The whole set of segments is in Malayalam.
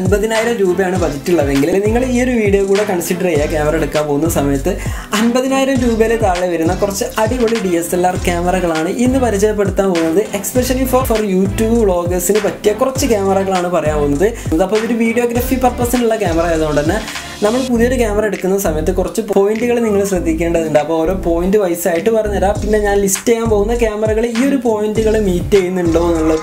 അൻപതിനായിരം രൂപയാണ് ബജറ്റ് ഉള്ളതെങ്കിൽ നിങ്ങൾ ഈ ഒരു വീഡിയോ കൂടെ കൺസിഡർ ചെയ്യുക ക്യാമറ എടുക്കാൻ പോകുന്ന സമയത്ത് അൻപതിനായിരം രൂപയിൽ താഴെ വരുന്ന കുറച്ച് അടിപൊളി ഡി എസ് എൽ ആർ ക്യാമറകളാണ് ഇന്ന് പരിചയപ്പെടുത്താൻ പോകുന്നത് എക്സ്പെഷ്യലി ഫോർ ഫോർ യൂട്യൂബ് വ്ളോഗേഴ്സിന് പറ്റിയ കുറച്ച് ക്യാമറകളാണ് പറയാൻ പോകുന്നത് അപ്പോൾ ഇതൊരു വീഡിയോഗ്രാഫി പർപ്പസിനുള്ള ക്യാമറ ആയതുകൊണ്ട് തന്നെ നമ്മൾ പുതിയൊരു ക്യാമറ എടുക്കുന്ന സമയത്ത് കുറച്ച് പോയിന്റുകൾ നിങ്ങൾ ശ്രദ്ധിക്കേണ്ടതുണ്ട് അപ്പോൾ ഓരോ പോയിന്റ് വൈസ് ആയിട്ട് പറഞ്ഞുതരാം പിന്നെ ഞാൻ ലിസ്റ്റ് ചെയ്യാൻ പോകുന്ന ക്യാമറകൾ ഈ ഒരു പോയിന്റുകൾ മീറ്റ് ചെയ്യുന്നുണ്ടോ എന്നുള്ളത്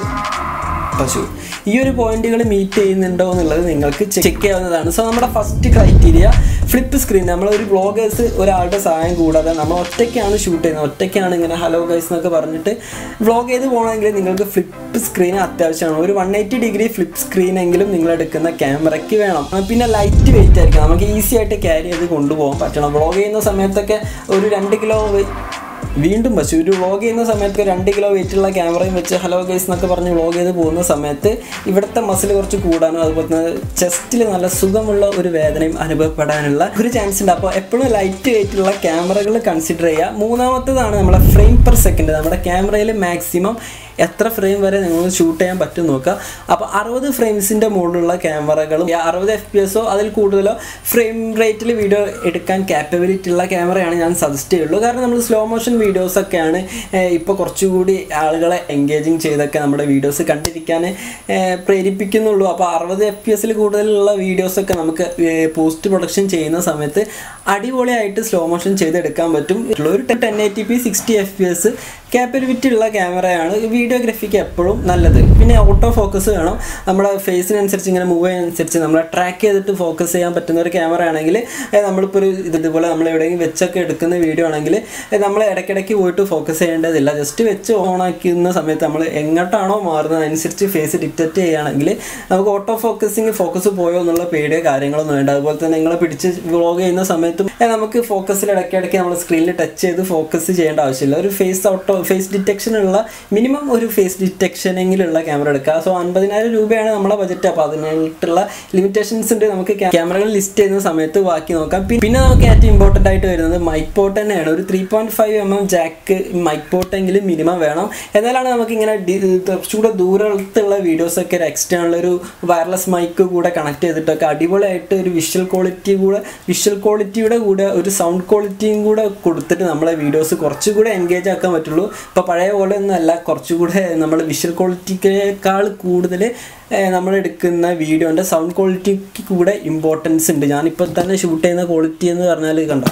പശു ഈ ഒരു പോയിന്റുകൾ മീറ്റ് ചെയ്യുന്നുണ്ടോ എന്നുള്ളത് നിങ്ങൾക്ക് ചെക്ക് ചെയ്യാവുന്നതാണ് സോ നമ്മുടെ ഫസ്റ്റ് ക്രൈറ്റീരിയ ഫ്ലിപ്പ് സ്ക്രീൻ നമ്മളൊരു ബ്ലോഗേഴ്സ് ഒരാളുടെ സഹായം കൂടാതെ നമ്മൾ ഒറ്റയ്ക്കാണ് ഷൂട്ട് ചെയ്യുന്നത് ഒറ്റയ്ക്കാണ് ഇങ്ങനെ ഹലോ ഗൈസ് എന്നൊക്കെ പറഞ്ഞിട്ട് വ്ളോഗ് ചെയ്ത് പോകണമെങ്കിൽ നിങ്ങൾക്ക് ഫ്ലിപ്പ് സ്ക്രീൻ അത്യാവശ്യമാണ് ഒരു one eighty degree flip screen എങ്കിലും നിങ്ങൾ എടുക്കുന്ന ക്യാമറയ്ക്ക് വേണം പിന്നെ ലൈറ്റ് വെയിറ്റ് ആയിരിക്കും നമുക്ക് ഈസി ആയിട്ട് ക്യാരി ചെയ്ത് കൊണ്ടുപോകാൻ പറ്റണം വ്ളോഗ് ചെയ്യുന്ന സമയത്തൊക്കെ ഒരു രണ്ട് കിലോ വീണ്ടും പശു ഒരു വ്ളോഗ് ചെയ്യുന്ന സമയത്ത് രണ്ട് കിലോ വെയിറ്റുള്ള ക്യാമറയും വെച്ച് ഹലോ ഗൈസ് എന്നൊക്കെ പറഞ്ഞ് വ്ളോഗ് ചെയ്ത് പോകുന്ന സമയത്ത് ഇവിടുത്തെ മസിൽ കുറച്ച് കൂടാനും അതുപോലെ തന്നെ ചെസ്റ്റിൽ നല്ല സുഖമുള്ള ഒരു വേദനയും അനുഭവപ്പെടാനുള്ള ഒരു ചാൻസ് ഉണ്ട് അപ്പോൾ എപ്പോഴും ലൈറ്റ് വെയിറ്റുള്ള ക്യാമറകൾ കൺസിഡർ ചെയ്യുക മൂന്നാമത്തേതാണ് നമ്മുടെ ഫ്രെയിം പെർ സെക്കൻഡ് നമ്മുടെ ക്യാമറയിൽ മാക്സിമം എത്ര ഫ്രെയിം വരെ നിങ്ങൾ ഷൂട്ട് ചെയ്യാൻ പറ്റും നോക്കുക അപ്പോൾ അറുപത് ഫ്രെയിംസിൻ്റെ മുകളിലുള്ള ക്യാമറകളും അറുപത് എഫ് പി എസോ അതിൽ കൂടുതലോ ഫ്രെയിം റേറ്റിൽ വീഡിയോ എടുക്കാൻ കാപ്പബിലിറ്റി ഉള്ള ക്യാമറയാണ് ഞാൻ സജസ്റ്റ് ചെയ്യുള്ളൂ കാരണം നമ്മൾ സ്ലോ മോഷൻ വീഡിയോസൊക്കെയാണ് ഇപ്പോൾ കുറച്ചുകൂടി ആളുകളെ എൻഗേജിങ് ചെയ്തൊക്കെ നമ്മുടെ വീഡിയോസ് കണ്ടിരിക്കാൻ പ്രേരിപ്പിക്കുന്നുള്ളൂ അപ്പോൾ അറുപത് എഫ് പി എസിൽ കൂടുതലുള്ള വീഡിയോസൊക്കെ നമുക്ക് പോസ്റ്റ് പ്രൊഡക്ഷൻ ചെയ്യുന്ന സമയത്ത് അടിപൊളിയായിട്ട് സ്ലോ മോഷൻ ചെയ്തെടുക്കാൻ പറ്റും ഒരു ten eighty P sixty F P S capability ഉള്ള ക്യാമറയാണ് വീഡിയോഗ്രാഫിക്ക് എപ്പോഴും നല്ലത് പിന്നെ ഓട്ടോ ഫോക്കസ് വേണം നമ്മുടെ ഫേസിനനുസരിച്ച് ഇങ്ങനെ മൂവ് ചെയ്യുന്നതനുസരിച്ച് നമ്മളെ ട്രാക്ക് ചെയ്തിട്ട് ഫോക്കസ് ചെയ്യാൻ പറ്റുന്ന ഒരു ക്യാമറ ആണെങ്കിൽ നമ്മളിപ്പോൾ ഒരു ഇതുപോലെ നമ്മൾ എവിടെയെങ്കിലും വെച്ചൊക്കെ എടുക്കുന്ന വീഡിയോ ആണെങ്കിൽ നമ്മൾ ഇടയ്ക്കിടയ്ക്ക് പോയിട്ട് ഫോക്കസ് ചെയ്യേണ്ടതില്ല ജസ്റ്റ് വെച്ച് ഓൺ ആക്കുന്ന സമയത്ത് നമ്മൾ എങ്ങോട്ടാണോ മാറുന്നത് അനുസരിച്ച് ഫേസ് ഡിറ്റക്റ്റ് ചെയ്യുകയാണെങ്കിൽ നമുക്ക് ഓട്ടോ ഫോക്കസിങ് ഫോക്കസ് പോയോ എന്നുള്ള പേടിയോ കാര്യങ്ങളൊന്നും വേണ്ട അതുപോലെ തന്നെ നിങ്ങളെ പിടിച്ച് വ്ളോഗ് ചെയ്യുന്ന സമയത്തും നമുക്ക് ഫോക്കസിൽ ഇടയ്ക്കിടയ്ക്ക് നമ്മൾ സ്ക്രീനിൽ ടച്ച് ചെയ്ത് ഫോക്കസ് ചെയ്യേണ്ട ആവശ്യമില്ല ഒരു ഫേസ് ഔട്ടോ ഫേസ് ഡിറ്റക്ഷൻ ഉള്ള മിനിമം ഒരു ഫേസ് ഡിറ്റക്ഷനെങ്കിലുള്ള ക്യാമറ എടുക്കുക സോ അൻപതിനായിരം രൂപയാണ് നമ്മളെ ബജറ്റ് അപ്പോൾ അതിനായിട്ടുള്ള ലിമിറ്റേഷൻസ് ഉണ്ട് നമുക്ക് ക്യാമറകൾ ലിസ്റ്റ് ചെയ്യുന്ന സമയത്ത് ബാക്കി നോക്കാം പിന്നെ നമുക്ക് ഏറ്റവും ഇമ്പോർട്ടൻ്റ് ആയിട്ട് വരുന്നത് മൈക്ക് പോട്ട് തന്നെയാണ് ഒരു three point five M M jack mic പോട്ടെങ്കിലും മിനിമം വേണം എന്നാലാണ് നമുക്ക് ഇങ്ങനെ കുറച്ചുകൂടെ ദൂരത്തുള്ള വീഡിയോസൊക്കെ ഒരു എക്സ്റ്റേണൽ ഒരു വയർലെസ് മൈക്ക് കൂടെ കണക്ട് ചെയ്തിട്ടൊക്കെ അടിപൊളിയായിട്ട് ഒരു വിഷ്വൽ ക്വാളിറ്റി കൂടെ വിഷ്വൽ ക്വാളിറ്റിയുടെ കൂടെ ഒരു സൗണ്ട് ക്വാളിറ്റിയും കൂടെ കൊടുത്തിട്ട് നമ്മളെ വീഡിയോസ് കുറച്ചുകൂടെ എൻഗേജ് ആക്കാൻ പറ്റുള്ളൂ ഇപ്പോൾ പഴയ പോലെ ഒന്നല്ല കുറച്ചുകൂടെ നമ്മൾ വിഷ്വൽ ക്വാളിറ്റിയേക്കാൾ കൂടുതൽ നമ്മൾ എടുക്കുന്ന വീഡിയോൻ്റെ സൗണ്ട് ക്വാളിറ്റിക്ക് കൂടെ ഇമ്പോർട്ടൻസ് ഉണ്ട് ഞാനിപ്പോൾ തന്നെ ഷൂട്ട് ചെയ്യുന്ന ക്വാളിറ്റി എന്ന് പറഞ്ഞാൽ കണ്ട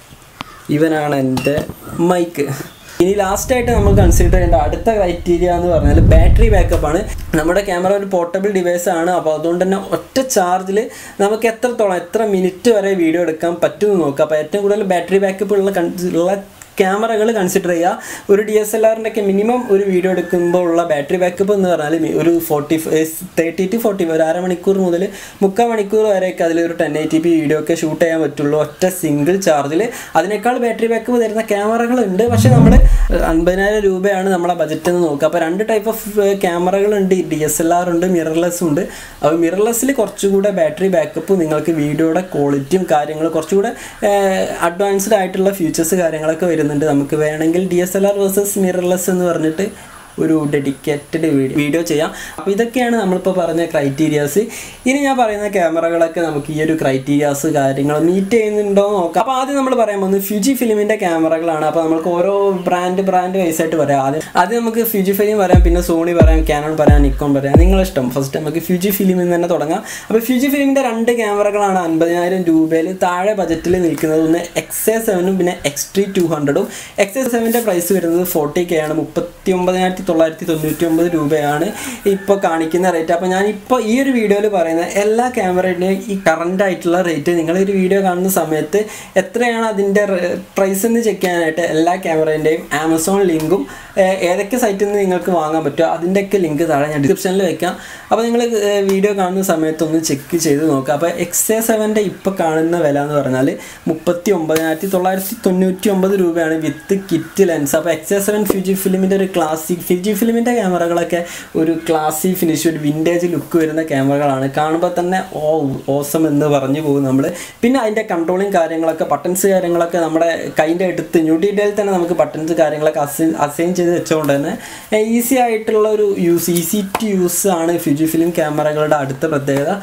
ഇവനാണ് എൻ്റെ മൈക്ക് ഇനി ലാസ്റ്റായിട്ട് നമ്മൾ കൺസിഡർ ചെയ്യേണ്ട അടുത്ത ക്രൈറ്റീരിയ എന്ന് പറഞ്ഞാൽ ബാറ്ററി ബാക്കപ്പ് ആണ് നമ്മുടെ ക്യാമറ ഒരു പോർട്ടബിൾ ഡിവൈസ് ആണ് അപ്പോൾ അതുകൊണ്ട് തന്നെ ഒറ്റ ചാർജിൽ നമുക്ക് എത്രത്തോളം എത്ര മിനിറ്റ് വരെ വീഡിയോ എടുക്കാൻ പറ്റുമെന്ന് നോക്കാം അപ്പോൾ ഏറ്റവും കൂടുതൽ ബാറ്ററി ബാക്കപ്പ് ഉള്ള ഉള്ള ക്യാമറകൾ കൺസിഡർ ചെയ്യുക ഒരു ഡി എസ് എൽ ആറിൻ്റെ ഒക്കെ മിനിമം ഒരു വീഡിയോ എടുക്കുമ്പോൾ ഉള്ള ബാറ്ററി ബാക്കപ്പ് എന്ന് പറഞ്ഞാൽ ഒരു ഫോർട്ടി തേർട്ടി ടു ഫോർട്ടി ഒരു അരമണിക്കൂർ മുതൽ മുക്കാൽ മണിക്കൂർ വരെയൊക്കെ അതിലൊരു ടെൻ എയ്റ്റി പി വീഡിയോ ഒക്കെ ഷൂട്ട് ചെയ്യാൻ പറ്റുള്ളൂ ഒറ്റ സിംഗിൾ ചാർജിൽ അതിനേക്കാൾ ബാറ്ററി ബാക്കപ്പ് തരുന്ന ക്യാമറകളുണ്ട് പക്ഷേ നമ്മൾ അൻപതിനായിരം രൂപയാണ് നമ്മളെ ബജറ്റ് എന്ന് നോക്കുക അപ്പോൾ രണ്ട് ടൈപ്പ് ഓഫ് ക്യാമറകളുണ്ട് ഡി എസ് എൽ ആർ ഉണ്ട് മിറർലെസ് ഉണ്ട് അപ്പോൾ മിറർലെസ്സിൽ കുറച്ചുകൂടെ ബാറ്ററി ബാക്കപ്പ് നിങ്ങൾക്ക് വീഡിയോയുടെ ക്വാളിറ്റിയും കാര്യങ്ങളും കുറച്ചുകൂടെ അഡ്വാൻസ്ഡ് ആയിട്ടുള്ള ഫീച്ചേഴ്സ് കാര്യങ്ങളൊക്കെ വരും വരുന്നുണ്ട് നമുക്ക് വേണമെങ്കിൽ D S L R versus mirrorless എന്ന് പറഞ്ഞിട്ട് ഒരു ഡെഡിക്കേറ്റഡ് വീഡിയോ ചെയ്യാം അപ്പോൾ ഇതൊക്കെയാണ് നമ്മളിപ്പോൾ പറഞ്ഞ ക്രൈറ്റീരിയാസ് ഇനി ഞാൻ പറയുന്ന ക്യാമറകളൊക്കെ നമുക്ക് ഈ ഒരു ക്രൈറ്റീരിയാസ് കാര്യങ്ങൾ മീറ്റ് ചെയ്യുന്നുണ്ടോ എന്ന് നോക്കാം അപ്പോൾ ആദ്യം നമ്മൾ പറയാൻ പോകുന്നത് ഫ്യൂജി ഫിലിമിൻ്റെ ക്യാമറകളാണ് അപ്പോൾ നമുക്ക് ഓരോ ബ്രാൻഡ് ബ്രാൻഡ് വൈസ് ആയിട്ട് പറയാം ആദ്യം ആദ്യം നമുക്ക് ഫ്യൂജി ഫിലിം പറയാം പിന്നെ സോണി പറയാം ക്യാനൺ പറയാം നിക്കോൺ പറയാം നിങ്ങളിഷ്ടം ഫസ്റ്റ് നമുക്ക് ഫ്യൂജി ഫിലിമിൽ നിന്ന് തന്നെ തുടങ്ങാം അപ്പോൾ ഫ്യൂജി ഫിലിമിൻ്റെ രണ്ട് ക്യാമറകളാണ് അൻപതിനായിരം രൂപയിൽ താഴെ ബജറ്റിൽ നിൽക്കുന്നത് ഒന്ന് എക്സ് എ സെവനും പിന്നെ എക്സ് ടി ടു ഹൺഡ്രഡും എക്സ് എ സെവൻ്റെ പ്രൈസ് വരുന്നത് ഫോർട്ടി കെ ആണ് മുപ്പത്തി ഒമ്പതിനായിരത്തി തൊള്ളായിരത്തി തൊണ്ണൂറ്റി ഒമ്പത് രൂപയാണ് ഇപ്പോൾ കാണിക്കുന്ന റേറ്റ് അപ്പോൾ ഞാൻ ഇപ്പോൾ ഈ ഒരു വീഡിയോയിൽ പറയുന്ന എല്ലാ ക്യാമറയുടെയും ഈ കറൻ്റ് ആയിട്ടുള്ള റേറ്റ് നിങ്ങൾ ഒരു വീഡിയോ കാണുന്ന സമയത്ത് എത്രയാണ് അതിൻ്റെ പ്രൈസ് എന്ന് ചെക്ക് ചെയ്യാനായിട്ട് എല്ലാ ക്യാമറേൻ്റെയും ആമസോൺ ലിങ്കും ഏതൊക്കെ സൈറ്റിൽ നിന്ന് നിങ്ങൾക്ക് വാങ്ങാൻ പറ്റുമോ അതിൻ്റെയൊക്കെ ലിങ്ക് താഴെ ഞാൻ ഡിസ്ക്രിപ്ഷനിൽ വെക്കാം അപ്പോൾ നിങ്ങൾ വീഡിയോ കാണുന്ന സമയത്ത് ഒന്ന് ചെക്ക് ചെയ്ത് നോക്കുക അപ്പോൾ എക്സ് എ സെവൻ്റെ ഇപ്പോൾ കാണുന്ന വില എന്ന് പറഞ്ഞാൽ മുപ്പത്തി ഒമ്പതിനായിരത്തി തൊള്ളായിരത്തി തൊണ്ണൂറ്റി ഒമ്പത് രൂപയാണ് വിത്ത് കിറ്റ് ലെൻസ് അപ്പോൾ എക്സ് എ സെവൻ ഫ്യൂജി ഫിലിമിൻ്റെ ഒരു ക്ലാസിക് ഫ്യൂജി ഫിലിമിൻ്റെ ക്യാമറകളൊക്കെ ഒരു ക്ലാസി ഫിനിഷ് ഒരു വിൻറ്റേജ് ലുക്ക് വരുന്ന ക്യാമറകളാണ് കാണുമ്പോൾ തന്നെ ഓ ഓസം എന്ന് പറഞ്ഞു പോകും നമ്മൾ പിന്നെ അതിൻ്റെ കൺട്രോളിങ് കാര്യങ്ങളൊക്കെ ബട്ടൺസ് കാര്യങ്ങളൊക്കെ നമ്മുടെ കൈൻ്റെ അടുത്ത് ന്യൂ ഡീറ്റെയിൽ തന്നെ നമുക്ക് ബട്ടൺസ് കാര്യങ്ങളൊക്കെ അസൈൻ അസൈൻ ചെയ്ത് വെച്ചുകൊണ്ട് തന്നെ ഈസി ആയിട്ടുള്ള ഒരു യൂസ് ഈസി ടു യൂസ് ആണ് ഫ്യൂജി ഫിലിം ക്യാമറകളുടെ അടുത്ത പ്രത്യേകത അപ്പോൾ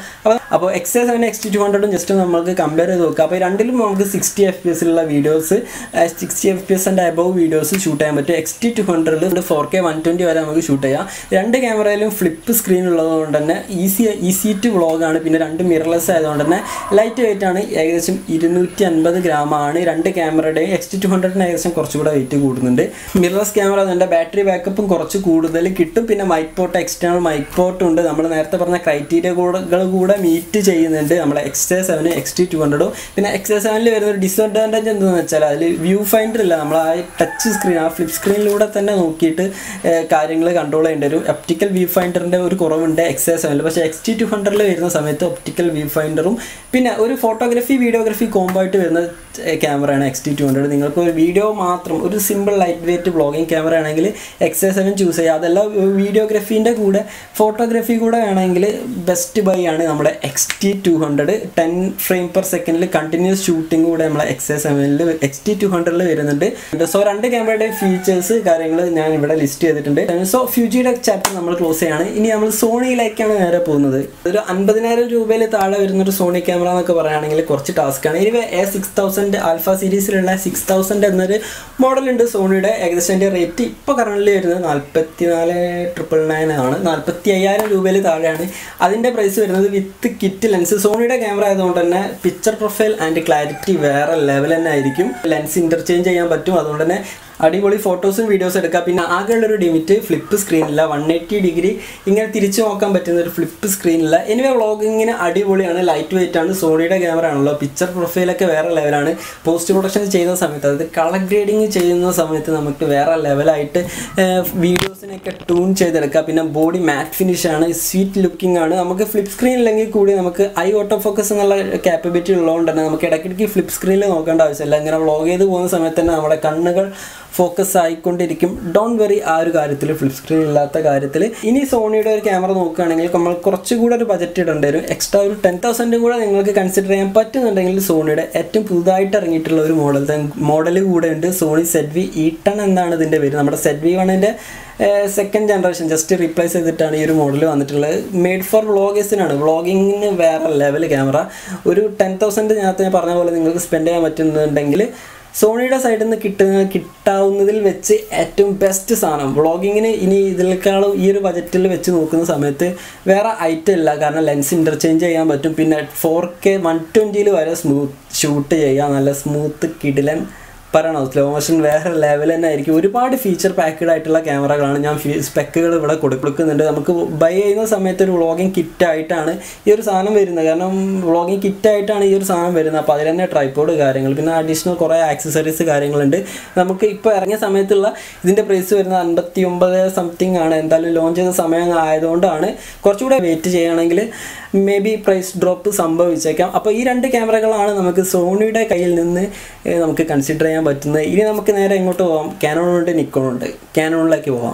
അപ്പോൾ X A seven X T two ഹൺഡ്രഡും ജസ്റ്റ് നമുക്ക് കമ്പയർ ചെയ്ത് നോക്കാം അപ്പോൾ രണ്ടിലും നമുക്ക് സിക്സ്റ്റി എഫ് പി എസിലുള്ള വീഡിയോസ് സിക്സ്റ്റി എഫ് പി എസിൻ്റെ അബവ് വീഡിയോസ് ഷൂട്ട് ചെയ്യാൻ പറ്റും എക്സ് ടി ടു ഹൺഡ്രഡിൽ ഫോർ കെ വൺ ട്വൻറ്റി വരെ നമുക്ക് ഷൂട്ട് ചെയ്യാം രണ്ട് ക്യാമറയിലും ഫ്ലിപ്പ് സ്ക്രീൻ ഉള്ളതുകൊണ്ട് തന്നെ ഈസി ഈസി ടു വ്ളോഗാണ് പിന്നെ രണ്ട് മിറർലെസ് ആയതുകൊണ്ട് തന്നെ ലൈറ്റ് വെയിറ്റ് ആണ് ഏകദേശം ഇരുന്നൂറ്റി അൻപത് ഗ്രാം ആണ് രണ്ട് ക്യാമറയുടെയും എക്സ് ടി ടു ഹൺഡ്രഡിന് ഏകദേശം കുറച്ചുകൂടെ വെയിറ്റ് കൂടുന്നുണ്ട് മിറർലെസ് ക്യാമറ അതുകൊണ്ട് ബാറ്ററി ബാക്കപ്പും കുറച്ച് കൂടുതൽ കിട്ടും പിന്നെ mic port external mic port ഉണ്ട് നമ്മൾ നേരത്തെ പറഞ്ഞ ക്രൈറ്റീരിയകൾ കൂടെ മീറ്റ് ചെയ്യുന്നുണ്ട് നമ്മളെ എക്സ് എ സെവന് എക്സ് ടി ടു ഹൺഡ്രഡും പിന്നെ എക്സ് എ സെവനിൽ വരുന്ന ഒരു ഡിസ്അഡ്വാൻറ്റേജ് എന്താണെന്ന് വെച്ചാൽ അതിൽ വ്യൂ ഫൈൻഡർ ഇല്ല നമ്മൾ ആ ടച്ച് സ്ക്രീൻ ആ ഫ്ലിപ്പ് സ്ക്രീനിലൂടെ തന്നെ നോക്കിയിട്ട് കാര്യങ്ങൾ കൺട്രോൾ ചെയ്യേണ്ട ഒരു ഒപ്റ്റിക്കൽ വ്യൂ ഫൈൻഡറിൻ്റെ ഒരു കുറവുണ്ട് എക്സ് എ സെവനിൽ പക്ഷേ എക്സ് ടി ടു ഹൺഡ്രഡിൽ വരുന്ന സമയത്ത് ഒപ്റ്റിക്കൽ വ്യൂ ഫൈൻഡറും പിന്നെ ഒരു ഫോട്ടോഗ്രാഫി വീഡിയോഗ്രാഫി കോംബോ ആയിട്ട് വരുന്ന ക്യാമറയാണ് എക്സ് ടി ടു ഹൺഡ്രഡ് നിങ്ങൾക്ക് ഒരു വീഡിയോ മാത്രം ഒരു simple light weight blogging camera ആണെങ്കിൽ എക്സ് എ സെവൻ ചൂസ് ചെയ്യുക അതല്ല വീഡിയോഗ്രാഫീൻ്റെ കൂടെ ഫോട്ടോഗ്രാഫി കൂടെ വേണമെങ്കിൽ ബെസ്റ്റ് ബൈ ആണ് നമ്മുടെ X T two hundred ten frame per സെക്കൻഡിൽ കണ്ടിന്യൂസ് ഷൂട്ടിംഗ് കൂടെ നമ്മളെ എക്സ് എ സെവനിൽ എക്സ് ടി ടു ഹൺഡ്രഡിൽ വരുന്നുണ്ട് സോ രണ്ട് ക്യാമറയുടെ ഫീച്ചേഴ്സ് കാര്യങ്ങൾ ഞാൻ ഇവിടെ ലിസ്റ്റ് ചെയ്തിട്ടുണ്ട് സോ ഫ്യൂജിയുടെ ചാപ്റ്റർ നമ്മൾ ക്ലോസ് ചെയ്യാണ് ഇനി നമ്മൾ സോണിയിലേക്കാണ് നേരെ പോകുന്നത് ഒരു അൻപതിനായിരം രൂപയിൽ താഴെ വരുന്ന ഒരു സോണി ക്യാമറ എന്നൊക്കെ പറയുകയാണെങ്കിൽ കുറച്ച് ടാസ്ക്കാണ് ഇനി എ സിക്സ് തൗസൻഡ് ആൽഫ സീരീസിലുള്ള സിക്സ് തൗസൻഡ് എന്നൊരു മോഡലുണ്ട് സോണിയുടെ ഏകദേശം അതിൻ്റെ റേറ്റ് ഇപ്പോൾ കറണ്ട്ലി വരുന്നത് നാൽപ്പത്തി നാല് ട്രിപ്പിൾ നയൻ ആണ് നാൽപ്പത്തി അയ്യായിരം രൂപയിൽ താഴെയാണ് അതിൻ്റെ പ്രൈസ് വരുന്നത് വിത്ത് കിറ്റ് ലെൻസ് സോണിയുടെ ക്യാമറ ആയതുകൊണ്ട് തന്നെ പിക്ചർ പ്രൊഫൈൽ ആൻഡ് ക്ലാരിറ്റി വേറെ ലെവൽ തന്നെ ആയിരിക്കും ലെൻസ് ഇൻ്റർചേഞ്ച് ചെയ്യാൻ പറ്റും അതുകൊണ്ട് തന്നെ അടിപൊളി ഫോട്ടോസും വീഡിയോസും എടുക്കാം പിന്നെ ആകെയുള്ളൊരു ഡിമിറ്റ് ഫ്ലിപ്പ് സ്ക്രീനില്ല വൺ എയ്റ്റി ഡിഗ്രി ഇങ്ങനെ തിരിച്ചു നോക്കാൻ പറ്റുന്ന ഒരു ഫ്ലിപ്പ് സ്ക്രീനില്ല എനിവേ വ്ളോഗിങ്ങിന് അടിപൊളിയാണ് ലൈറ്റ് വെയിറ്റ് ആണ് സോണിയുടെ ക്യാമറ ആണല്ലോ പിക്ചർ പ്രൊഫൈലൊക്കെ വേറെ ലെവലാണ് പോസ്റ്റ് പ്രൊഡക്ഷൻ ചെയ്യുന്ന സമയത്ത് അതായത് കളർ ഗ്രേഡിങ് ചെയ്യുന്ന സമയത്ത് നമുക്ക് വേറെ ലെവലായിട്ട് വീഡിയോസിനൊക്കെ ട്യൂൺ ചെയ്തെടുക്കാം പിന്നെ ബോഡി മാറ്റ് ഫിനിഷ് ആണ് സ്വീറ്റ് ലുക്കിംഗ് ആണ് നമുക്ക് ഫ്ലിപ്പ് സ്ക്രീൻ ഇല്ലെങ്കിൽ കൂടി നമുക്ക് ഐ ഓട്ടോ ഫോക്കസ് എന്നുള്ള കാപ്പബിലിറ്റി ഉള്ളതുകൊണ്ട് തന്നെ നമുക്ക് ഇടയ്ക്കിടയ്ക്ക് ഫ്ലിപ്പ് സ്ക്രീനിൽ നോക്കേണ്ട ആവശ്യമില്ല ഇങ്ങനെ വ്ളോഗ് ചെയ്ത് പോകുന്ന സമയത്ത് തന്നെ നമ്മുടെ കണ്ണുകൾ ഫോക്കസ് ആയിക്കൊണ്ടിരിക്കും ഡോണ്ട് വെറി ആ ഒരു കാര്യത്തിൽ ഫ്ലിപ്പ് സ്ക്രീൻ ഇല്ലാത്ത കാര്യത്തിൽ ഇനി സോണിയുടെ ഒരു ക്യാമറ നോക്കുകയാണെങ്കിൽ നമ്മൾ കുറച്ചുകൂടെ ഒരു ബജറ്റ് ഇടേണ്ടി വരും എക്സ്ട്രാ ഒരു ടെൻ തൗസൻഡും കൂടെ നിങ്ങൾക്ക് കൺസിഡർ ചെയ്യാൻ പറ്റുന്നുണ്ടെങ്കിൽ സോണിയുടെ ഏറ്റവും പുതുതായിട്ട് ഇറങ്ങിയിട്ടുള്ള ഒരു മോഡൽ മോഡൽ കൂടെ ഉണ്ട് Sony Z V E ten എന്നാണ് ഇതിൻ്റെ പേര് നമ്മുടെ സെറ്റ് വി വണ്ണിൻ്റെ സെക്കൻഡ് ജനറേഷൻ ജസ്റ്റ് റീപ്ലേസ് ചെയ്തിട്ടാണ് ഈ ഒരു മോഡൽ വന്നിട്ടുള്ളത് മെയ്ഡ് ഫോർ വ്ളോഗേഴ്സിനാണ് വ്ളോഗിങ്ങിന് വേറെ ലെവൽ ക്യാമറ ഒരു ടെൻ തൗസൻഡ് നേരത്തെ ഞാൻ പറഞ്ഞ പോലെ നിങ്ങൾക്ക് സ്പെൻഡ് ചെയ്യാൻ പറ്റുന്നുണ്ടെങ്കിൽ സോണിയുടെ സൈഡിൽ നിന്ന് കിട്ടുന്ന കിട്ടാവുന്നതിൽ വെച്ച് ഏറ്റവും ബെസ്റ്റ് സാധനം വ്ളോഗിങ്ങിന് ഇനി ഇതിനേക്കാളും ഈ ഒരു ബജറ്റിൽ വെച്ച് നോക്കുന്ന സമയത്ത് വേറെ ഐറ്റം ഇല്ല കാരണം ലെൻസ് ഇൻ്റർചേഞ്ച് ചെയ്യാൻ പറ്റും പിന്നെ ഫോർ കെ വൺ ട്വൻറ്റിയിൽ വരെ സ്മൂത്ത് ഷൂട്ട് ചെയ്യാം നല്ല സ്മൂത്ത് കിടിലൻ പറയണോ സ്ലോ മോഷൻ വേറെ ലെവൽ തന്നെ ആയിരിക്കും ഒരുപാട് ഫീച്ചർ പാക്കഡ് ആയിട്ടുള്ള ക്യാമറകളാണ് ഞാൻ സ്പെക്കുകൾ ഇവിടെ കൊടുക്കുന്നുണ്ട് നമുക്ക് ബൈ ചെയ്യുന്ന സമയത്ത് ഒരു വ്ളോഗിങ് കിറ്റ് ആയിട്ടാണ് ഈ ഒരു സാധനം വരുന്നത് കാരണം വ്ളോഗിങ് കിറ്റ് ആയിട്ടാണ് ഈ ഒരു സാധനം വരുന്നത് അപ്പോൾ അതിൽ തന്നെ ട്രൈപ്പോഡ് കാര്യങ്ങൾ പിന്നെ അഡീഷണൽ കുറേ ആക്സസറീസ് കാര്യങ്ങളുണ്ട് നമുക്ക് ഇപ്പോൾ ഇറങ്ങിയ സമയത്തുള്ള ഇതിൻ്റെ പ്രൈസ് വരുന്നത് അൻപത്തി ഒമ്പത് സംതിങ് ആണ് എന്തായാലും ലോഞ്ച് ചെയ്ത സമയം ആയതുകൊണ്ടാണ് കുറച്ചുകൂടെ വെയിറ്റ് ചെയ്യുകയാണെങ്കിൽ മേ ബി പ്രൈസ് ഡ്രോപ്പ് സംഭവിച്ചേക്കാം അപ്പോൾ ഈ രണ്ട് ക്യാമറകളാണ് നമുക്ക് സോണിയുടെ കയ്യിൽ നിന്ന് നമുക്ക് കൺസിഡർ ചെയ്യാൻ പറ്റുന്നത് ഇനി നമുക്ക് നേരെ ഇങ്ങോട്ട് പോകാം ക്യാനോണുണ്ട് നിക്കോണുണ്ട് ക്യാനോണിലേക്ക് പോകാം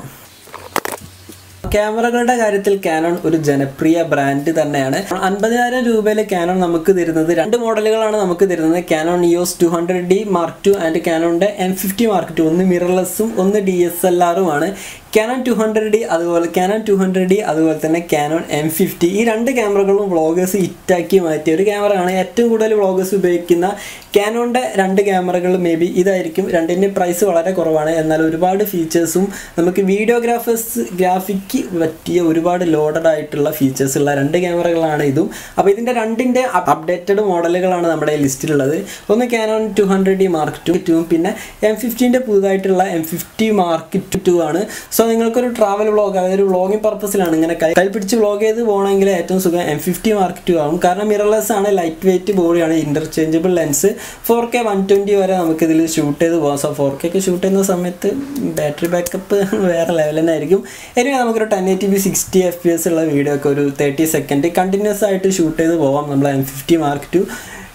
ക്യാമറകളുടെ കാര്യത്തിൽ കാനോൺ ഒരു ജനപ്രിയ ബ്രാൻഡ് തന്നെയാണ് അൻപതിനായിരം രൂപയിൽ കാനോൺ നമുക്ക് തരുന്നത് രണ്ട് മോഡലുകളാണ് നമുക്ക് തരുന്നത് Canon EOS two hundred D Mark two and കാനോണിൻ്റെ എം ഫിഫ്റ്റി മാർക്ക് ടു ഒന്ന് മിറർലെസ്സും ഒന്ന് ഡി എസ് എൽ ആറുമാണ് കാനോൺ ടു ഹൺഡ്രഡ് ഡി അതുപോലെ കാനോൺ ടു ഹൺഡ്രഡ് ഡി അതുപോലെ തന്നെ കാനോൺ എം ഫിഫ്റ്റി ഈ രണ്ട് ക്യാമറകളും വ്ളോഗേഴ്സ് ഹിറ്റാക്കി മാറ്റിയ ഒരു ക്യാമറയാണ് ഏറ്റവും കൂടുതൽ വ്ളോഗേഴ്സ് ഉപയോഗിക്കുന്ന കാനോണിൻ്റെ രണ്ട് ക്യാമറകൾ മേ ബി ഇതായിരിക്കും രണ്ടിൻ്റെ പ്രൈസ് വളരെ കുറവാണ് എന്നാൽ ഒരുപാട് ഫീച്ചേഴ്സും നമുക്ക് വീഡിയോഗ്രാഫേഴ്സ് ഗ്രാഫിക്ക് പറ്റിയ ഒരുപാട് ലോഡഡ് ആയിട്ടുള്ള ഫീച്ചേഴ്സ് ഉള്ള രണ്ട് ക്യാമറകളാണ് ഇതും അപ്പോൾ ഇതിൻ്റെ രണ്ടിൻ്റെ അപ്ഡേറ്റഡ് മോഡലുകളാണ് നമ്മുടെ ലിസ്റ്റിലുള്ളത് ഒന്ന് Canon two hundred D Mark two two പിന്നെ എം ഫിഫ്റ്റീൻ്റെ പുതുതായിട്ടുള്ള എം ഫിഫ്റ്റി മാർക്ക് ടു ആണ് സോ നിങ്ങൾക്കൊരു ട്രാവൽ വ്ളോഗ് അതായത് ഒരു വ്ളോഗിങ് പർപ്പസിലാണ് ഇങ്ങനെ കൈ കൈ പിടിച്ച് വ്ളോഗ് ചെയ്ത് പോകണമെങ്കിൽ ഏറ്റവും സുഖം എം ഫിഫ്റ്റി മാർക്ക് ടു ആവും കാരണം മിറർലെസ് ആണ് ലൈറ്റ് വെയിറ്റ് ബോഡിയാണ് interchangeable lens four K one twenty വരെ നമുക്കിതിൽ ഷൂട്ട് ചെയ്ത് പോകാം സോ ഫോർ കെ ഒക്കെ ഷൂട്ട് ചെയ്യുന്ന സമയത്ത് ബാറ്ററി ബാക്കപ്പ് വേറെ ലെവൽ തന്നെ ആയിരിക്കും ഇനി നമുക്കൊരു ten eighty P sixty F P S ഉള്ള വീഡിയോ ഒക്കെ ഒരു തേർട്ടി സെക്കൻഡ് കണ്ടിന്യൂസ് ആയിട്ട് ഷൂട്ട് ചെയ്ത് പോകാം നമ്മൾ എം ഫിഫ്റ്റി മാർക്ക് ടു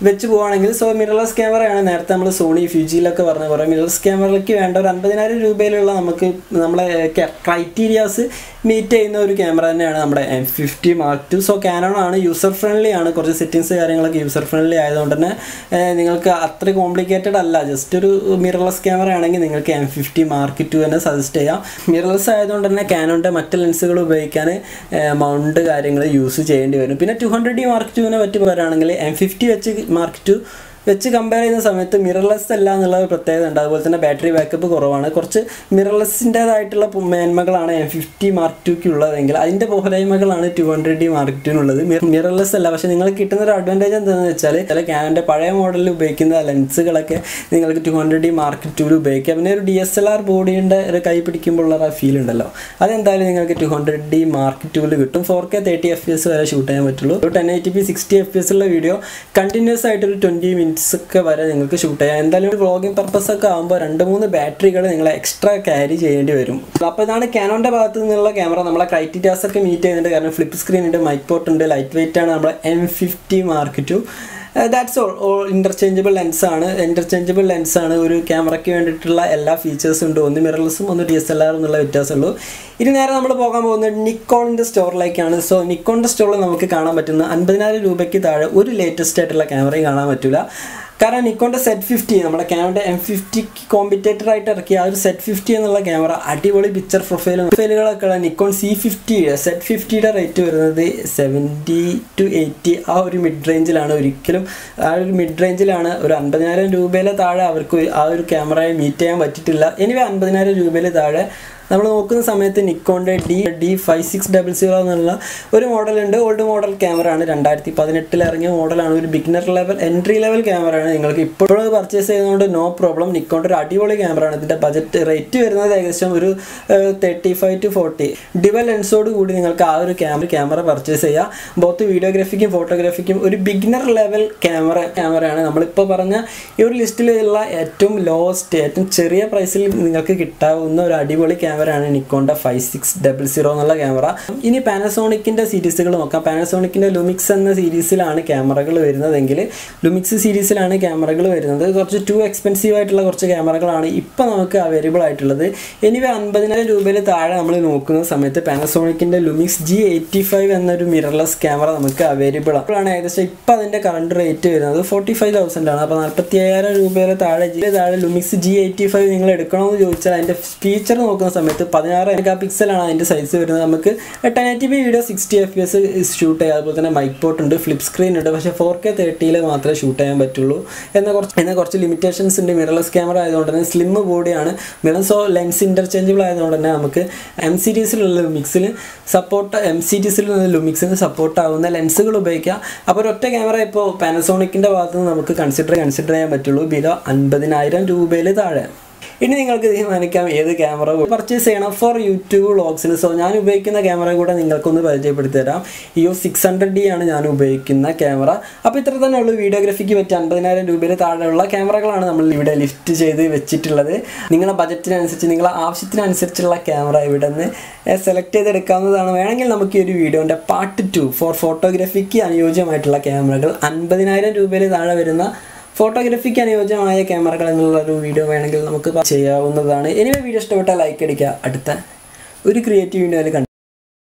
വെച്ച് പോവുകയാണെങ്കിൽ സോ മിറർലെസ് ക്യാമറയാണ് നേരത്തെ നമ്മൾ സോണി ഫ്യൂജിയിലൊക്കെ പറഞ്ഞ പോലെ മിറർലെസ് ക്യാമറയ്ക്ക് വേണ്ട ഒരു അൻപതിനായിരം രൂപയിലുള്ള നമുക്ക് നമ്മളെ ക്രൈറ്റീരിയാസ് മീറ്റ് ചെയ്യുന്ന ഒരു ക്യാമറ തന്നെയാണ് നമ്മുടെ M fifty Mark two so Canon ആണ് യൂസർ ഫ്രണ്ട്ലി ആണ് കുറച്ച് സെറ്റിങ്സ് കാര്യങ്ങളൊക്കെ യൂസർ ഫ്രണ്ട്ലി ആയതുകൊണ്ട് തന്നെ ഏഹ്, നിങ്ങൾക്ക് അത്ര കോംപ്ലിക്കേറ്റഡ് അല്ല ജസ്റ്റ് ഒരു മിറർലെസ് ക്യാമറ ആണെങ്കിൽ നിങ്ങൾക്ക് എം ഫിഫ്റ്റി മാർക്ക് ടു തന്നെ സജസ്റ്റ് ചെയ്യാം മിറർലെസ് ആയതുകൊണ്ട് തന്നെ കാനോൻ്റെ മറ്റ് ലെൻസുകൾ ഉപയോഗിക്കാൻ മൗണ്ട് കാര്യങ്ങൾ യൂസ് ചെയ്യേണ്ടി വരും പിന്നെ ടു ഹൺഡ്രഡ് ഡി മാർക്ക് ടുവിനെ പറ്റി പറയുകയാണെങ്കിൽ എം ഫിഫ്റ്റി വെച്ച് മാർക്ക് ടു വെച്ച് കമ്പയർ ചെയ്യുന്ന സമയത്ത് മിറർലെസ് അല്ല എന്നുള്ള ഒരു പ്രത്യേകത ഉണ്ട് അതുപോലെ തന്നെ ബാറ്ററി ബാക്കപ്പ് കുറവാണ് കുറച്ച് മിറർലെസ്സിൻ്റെതായിട്ടുള്ള മേന്മകളാണ് എം ഫിഫ്റ്റി മാർക്ക് ടുക്ക് ഉള്ളതെങ്കിൽ അതിൻ്റെ പോരായ്മകളാണ് ടു ഹൺഡ്രഡ് ഡി മാർക്ക് ടുനുള്ളത് മിറർലെസ് അല്ല പക്ഷേ നിങ്ങൾക്ക് കിട്ടുന്ന ഒരു അഡ്വാൻറ്റേജ് എന്താണെന്ന് വെച്ചാൽ ചില ക്യാനൻ്റെ പഴയ മോഡലിൽ ഉപയോഗിക്കുന്ന ലെൻസുകളൊക്കെ നിങ്ങൾക്ക് ടു ഹൺഡ്രഡ് ഡി മാർക്ക് ടുവിൽ ഉപയോഗിക്കാം പിന്നെ ഒരു ഡി എസ് എൽ ആർ ബോഡിയുടെ ഒരു കൈ പിടിക്കുമ്പോഴുള്ള ആ ഫീൽ ഉണ്ടല്ലോ അതെന്തായാലും നിങ്ങൾക്ക് ടു ഹൺഡ്രഡ് ഡി മാർക്ക് ടുവിൽ കിട്ടും four K thirty F S വരെ ഷൂട്ട് ചെയ്യാൻ പറ്റുള്ളൂ ഒരു ten eighty P sixty F S ഉള്ള വീഡിയോ കണ്ടിന്യൂസ് ആയിട്ട് ഒരു ട്വൻറ്റി മിനിറ്റ്സ് ഒക്കെ വരെ നിങ്ങൾക്ക് ഷൂട്ട് ചെയ്യാം എന്തായാലും ഒരു വ്ളോഗിംഗ് പർപ്പസ് ഒക്കെ ആകുമ്പോൾ രണ്ട് മൂന്ന് ബാറ്ററികൾ നിങ്ങൾ എക്സ്ട്രാ ക്യാരി ചെയ്യേണ്ടി വരും അപ്പോൾ ഇതാണ് കാനോൻ്റെ ഭാഗത്ത് നിന്നുള്ള ക്യാമറ നമ്മളെ ക്രൈറ്റീരിയാസ് ഒക്കെ മീറ്റ് ചെയ്യുന്നുണ്ട് കാരണം ഫ്ലിപ്പ് സ്ക്രീൻ ഉണ്ട് മൈക്ക് പോർട്ട് ഉണ്ട് ലൈറ്റ് വെയിറ്റ് ആണ് നമ്മുടെ M fifty Mark two that's all all interchangeable lens ആണ് ഇൻ്റർചേഞ്ചബിൾ ലെൻസ് ആണ് ഒരു ക്യാമറയ്ക്ക് വേണ്ടിയിട്ടുള്ള എല്ലാ ഫീച്ചേഴ്സും ഉണ്ട് ഒന്ന് മിറർലെസ്സും ഒന്ന് ഡി എസ് എൽ ആർ എന്നുള്ള വ്യത്യാസമുള്ളൂ ഇനി നേരെ നമ്മൾ പോകാൻ പോകുന്നത് നിക്കോണിൻ്റെ സ്റ്റോറിലേക്കാണ് സോ നിക്കോണിൻ്റെ സ്റ്റോറിൽ നമുക്ക് കാണാൻ പറ്റുന്ന അൻപതിനായിരം രൂപയ്ക്ക് താഴെ ഒരു ലേറ്റസ്റ്റ് ആയിട്ടുള്ള ക്യാമറയും കാണാൻ പറ്റില്ല കാരണം നിക്കോണിൻ്റെ സെറ്റ് ഫിഫ്റ്റി നമ്മുടെ ക്യാമറയുടെ എം ഫിഫ്റ്റിക്ക് കോമ്പറ്റേറ്റർ ആയിട്ട് ഇറക്കിയ ആ ഒരു സെറ്റ് ഫിഫ്റ്റി എന്നുള്ള ക്യാമറ അടിപൊളി പിക്ചർ പ്രൊഫൈലും പ്രൊഫൈലുകളൊക്കെ ഉള്ള നിക്കോൺ സി ഫിഫ്റ്റിയുടെ സെറ്റ് ഫിഫ്റ്റിയുടെ റേറ്റ് വരുന്നത് സെവൻറ്റി ടു എയ്റ്റി ആ ഒരു മിഡ് റേഞ്ചിലാണ് ഒരിക്കലും ആ ഒരു മിഡ് റേഞ്ചിലാണ് ഒരു അൻപതിനായിരം രൂപയിലെ താഴെ അവർക്ക് ആ ഒരു ക്യാമറയെ മീറ്റ് ചെയ്യാൻ പറ്റിയിട്ടില്ല എനിവേ അൻപതിനായിരം രൂപയിൽ താഴെ നമ്മൾ നോക്കുന്ന സമയത്ത് നിക്കോണിൻ്റെ D D five six double zero എന്നുള്ള ഒരു മോഡലുണ്ട് ഓൾഡ് മോഡൽ ക്യാമറ ആണ് രണ്ടായിരത്തി പതിനെട്ടിൽ ഇറങ്ങിയ മോഡലാണ് ഒരു ബിഗിനർ ലെവൽ എൻട്രി ലെവൽ ക്യാമറയാണ് നിങ്ങൾക്ക് ഇപ്പോഴും പർച്ചേസ് ചെയ്യുന്നതുകൊണ്ട് നോ പ്രോബ്ലം നിക്കോണിൻ്റെ ഒരു അടിപൊളി ക്യാമറയാണ് ഇതിൻ്റെ ബജറ്റ് റേറ്റ് വരുന്നത് ഏകദേശം ഒരു തേർട്ടി ഫൈവ് ടു ഫോർട്ടി ഡിവൽ ലെൻസോട് കൂടി നിങ്ങൾക്ക് ആ ഒരു ക്യാമറ ക്യാമറ പർച്ചേസ് ചെയ്യാം ബോത്ത് വീഡിയോഗ്രാഫിക്കും ഫോട്ടോഗ്രാഫിക്കും ഒരു ബിഗിനർ ലെവൽ ക്യാമറ ക്യാമറയാണ് നമ്മളിപ്പോൾ പറഞ്ഞ ഈ ഒരു ലിസ്റ്റിലുള്ള ഏറ്റവും ലോസ്റ്റ് ഏറ്റവും ചെറിയ പ്രൈസിൽ നിങ്ങൾക്ക് കിട്ടാവുന്ന ഒരു അടിപൊളി ക്യാമറയാണ് നിക്കോണ്ട ഫൈവ് സിക്സ് ഡബിൾ സീറോ എന്നുള്ള ക്യാമറ ഇനി പാനസോണിക്കിൻ്റെ സീരീസുകൾ നോക്കാം പാനസോണിക്കിൻ്റെ ലുമിക്സ് എന്ന സീരീസിലാണ് ക്യാമറകൾ വരുന്നതെങ്കിൽ ലുമിക്സ് സീരീസിലാണ് ക്യാമറകൾ വരുന്നത് കുറച്ച് ടു എക്സ്പെൻസീവ് ആയിട്ടുള്ള കുറച്ച് ക്യാമറകളാണ് ഇപ്പോൾ നമുക്ക് അവൈലബിൾ ആയിട്ടുള്ളത് എനിവേ അൻപതിനായിരം രൂപയിൽ താഴെ നമ്മൾ നോക്കുന്ന സമയത്ത് പാനസോണിക്കിൻ്റെ ലുമിക്സ് ജി എയ്റ്റി ഫൈവ് എന്നൊരു മിറർലെസ് ക്യാമറ നമുക്ക് അവൈലബിൾ ആണ് ഏകദേശം ഇപ്പോൾ അതിൻ്റെ കറണ്ട് റേറ്റ് വരുന്നത് ഫോർട്ടി ഫൈവ് തൗസൻഡ് ആണ് അപ്പോൾ നാൽപ്പത്തി അയ്യായിരം രൂപയുടെ താഴെ ജി താഴെ ലുമിക്സ് ജി എയ്റ്റി ഫൈവ് നിങ്ങൾ എടുക്കണമെന്ന് ചോദിച്ചാൽ അതിൻ്റെ ഫീച്ചർ നോക്കുന്ന സമയത്ത് പതിനാറ് മെഗാ പിക്സലാണ് അതിൻ്റെ സൈസ് വരുന്നത് നമുക്ക് ten eighty P video sixty F P S shoot ചെയ്യാം അതുപോലെ തന്നെ മൈക്ക് പോർട്ട് ഉണ്ട് ഫ്ലിപ്പ് സ്ക്രീൻ ഉണ്ട് പക്ഷേ ഫോർ കെ തേർട്ടിയിൽ മാത്രമേ ഷൂട്ട് ചെയ്യാൻ പറ്റുള്ളൂ എന്ന കുറച്ച് എന്ന കുറച്ച് ലിമിറ്റേഷൻസ് ഉണ്ട് മിറർലെസ് ക്യാമറ ആയതുകൊണ്ട് തന്നെ സ്ലിം ബോഡിയാണ് മിറസോ ലെൻസ് ഇൻ്റർചേഞ്ചബിൾ ആയതുകൊണ്ട് തന്നെ നമുക്ക് എം സീരീസിലുള്ള ലുമിക്സിൽ സപ്പോർട്ട് എം സീരീസിലുള്ള ലുമിക്സിന് സപ്പോർട്ട് ആവുന്ന ലെൻസുകൾ ഉപയോഗിക്കാം അപ്പോൾ ഒരൊറ്റ ക്യാമറ ഇപ്പോൾ പാനസോണിക്കിൻ്റെ ഭാഗത്ത് നിന്ന് നമുക്ക് കൺസിഡർ കൺസിഡർ ചെയ്യാൻ പറ്റുള്ളൂ ബിലോ അൻപതിനായിരം രൂപയിൽ താഴെ ഇനി നിങ്ങൾക്ക് തീരുമാനിക്കാം ഏത് ക്യാമറ പർച്ചേസ് ചെയ്യണം ഫോർ യൂട്യൂബ് വ്ളോഗ്സിന് സോ ഞാൻ ഉപയോഗിക്കുന്ന ക്യാമറ കൂടെ നിങ്ങൾക്കൊന്ന് പരിചയപ്പെടുത്തി തരാം ഈ സിക്സ് ഹൺഡ്രഡ് ഡി ആണ് ഞാൻ ഉപയോഗിക്കുന്ന ക്യാമറ അപ്പോൾ ഇത്ര തന്നെ ഉള്ളൂ വീഡിയോഗ്രാഫിക്ക് പറ്റിയ അൻപതിനായിരം രൂപയിൽ താഴെയുള്ള ക്യാമറകളാണ് നമ്മൾ ഇവിടെ ലിഫ്റ്റ് ചെയ്ത് വെച്ചിട്ടുള്ളത് നിങ്ങളുടെ ബജറ്റിനനുസരിച്ച് നിങ്ങളുടെ ആവശ്യത്തിനനുസരിച്ചുള്ള ക്യാമറ ഇവിടെ നിന്ന് സെലക്ട് ചെയ്തെടുക്കാവുന്നതാണ് വേണമെങ്കിൽ നമുക്ക് ഈ ഒരു വീഡിയോൻ്റെ പാർട്ട് ടു ഫോർ ഫോട്ടോഗ്രാഫിക്ക് അനുയോജ്യമായിട്ടുള്ള ക്യാമറകൾ അൻപതിനായിരം രൂപയിൽ താഴെ വരുന്ന ഫോട്ടോഗ്രാഫിക്ക് അനുയോജ്യമായ ക്യാമറകൾ എന്നുള്ള ഒരു വീഡിയോ വേണമെങ്കിൽ നമുക്ക് ചെയ്യാവുന്നതാണ് എനിവേ വീഡിയോ ഇഷ്ടപ്പെട്ടാൽ ലൈക്ക് അടിക്കുക അടുത്ത ഒരു ക്രിയേറ്റീവ് വീഡിയോയിൽ കണ്ടു